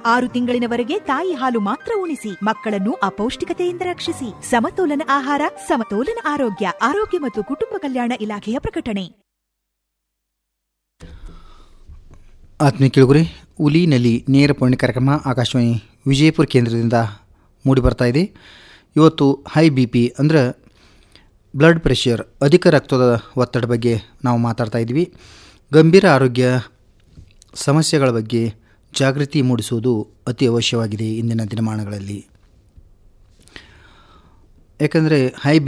ಆರು ತಿಂಗಳಿನವರೆಗೆ ತಾಯಿ ಹಾಲು ಮಾತ್ರ ಉಣಿಸಿ ಮಕ್ಕಳನ್ನು ಅಪೌಷ್ಟಿಕತೆಯಿಂದ ರಕ್ಷಿಸಿ ಸಮತೋಲನ ಆಹಾರ ಸಮತೋಲನ ಆರೋಗ್ಯ ಆರೋಗ್ಯ ಮತ್ತು ಕುಟುಂಬ ಕಲ್ಯಾಣ ಇಲಾಖೆಯ ಪ್ರಕಟಣೆ ಆತ್ಮೀಯ ಕೇಳುಗರೆ ಉಲಿನಲ್ಲಿ ನೇರ ಪೌರ್ಣಿ ಕಾರ್ಯಕ್ರಮ ಆಕಾಶವಾಣಿ ವಿಜಯಪುರ ಕೇಂದ್ರದಿಂದ ಮೂಡಿಬರ್ತಾ ಇದೆ ಇವತ್ತು ಹೈ ಬಿ ಪಿ ಅಂದ್ರೆ ಬ್ಲಡ್ ಪ್ರೆಷರ್ ಅಧಿಕ ರಕ್ತದ ಒತ್ತಡ ಬಗ್ಗೆ ನಾವು ಮಾತಾಡ್ತಾ ಇದ್ವಿ ಗಂಭೀರ ಆರೋಗ್ಯ ಸಮಸ್ಯೆಗಳ ಬಗ್ಗೆ ಜಾಗೃತಿ ಮೂಡಿಸುವುದು ಅತಿ ಅವಶ್ಯವಾಗಿದೆ ಇಂದಿನ ದಿನಮಾನಗಳಲ್ಲಿ ಯಾಕಂದರೆ ಹೈ